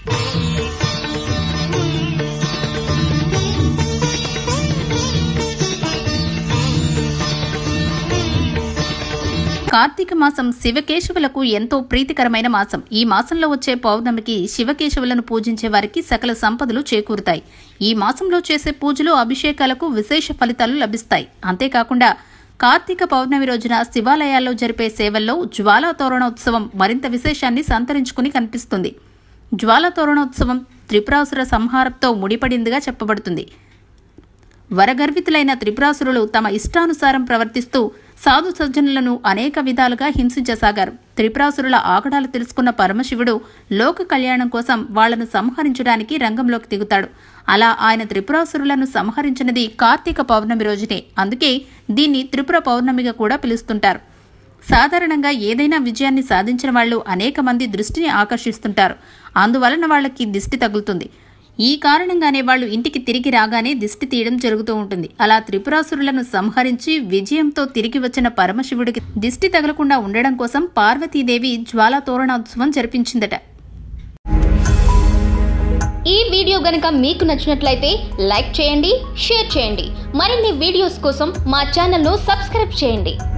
కార్తీక మాసం శివకేశవులకు ఎంతో ప్రీతికరమైన మాసం ఈ మాసంలో వచ్చే పౌర్ణమికి శివకేశవులను పూజించే వారికి సకల సంపదలు చేకూరుతాయి ఈ మాసంలో చేసే పూజలు అభిషేకాలకు విశేష ఫలితాలు లభిస్తాయి అంతేకాకుండా కార్తీక పౌర్ణమి రోజున శివాలయాల్లో జరిపే సేవల్లో జ్వాలా తోరణోత్సవం మరింత విశేషాన్ని సంతరించుకుని కనిపిస్తుంది జ్వాలా తోరణోత్సవం త్రిపురాసుర సంహారంతో ముడిపడిందిగా చెప్పబడుతుంది వరగర్వితులైన త్రిపురాసురులు తమ ఇష్టానుసారం ప్రవర్తిస్తూ సాధు సజ్జనులను అనేక విధాలుగా హింసించసాగారు త్రిపురాసురుల ఆగడాలు తెలుసుకున్న పరమశివుడు లోక కళ్యాణం కోసం వాళ్లను సంహరించడానికి రంగంలోకి దిగుతాడు అలా ఆయన త్రిపురాసురులను సంహరించినది కార్తీక పౌర్ణమి రోజునే అందుకే దీన్ని త్రిపుర పౌర్ణమిగా కూడా పిలుస్తుంటారు సాధారణంగా ఏదైనా విజయాన్ని సాధించిన వాళ్ళు అనేక మంది దృష్టిని ఆకర్షిస్తుంటారు అందువలన వాళ్ళకి దిష్టి తగులుతుంది ఈ కారణంగానే వాళ్ళు ఇంటికి తిరిగి రాగానే దిష్టి తీయడం జరుగుతూ ఉంటుంది అలా త్రిపురాసురులను సంహరించి విజయంతో తిరిగి వచ్చిన పరమశివుడికి దిష్టి తగలకుండా ఉండడం కోసం పార్వతీదేవి జ్వాలా తోరణోత్సవం జరిపించిందట ఈ వీడియో గనుక మీకు నచ్చినట్లయితే లైక్ చేయండి షేర్ చేయండి మరిన్ని వీడియోస్ కోసం మా ఛానల్ను సబ్స్క్రైబ్ చేయండి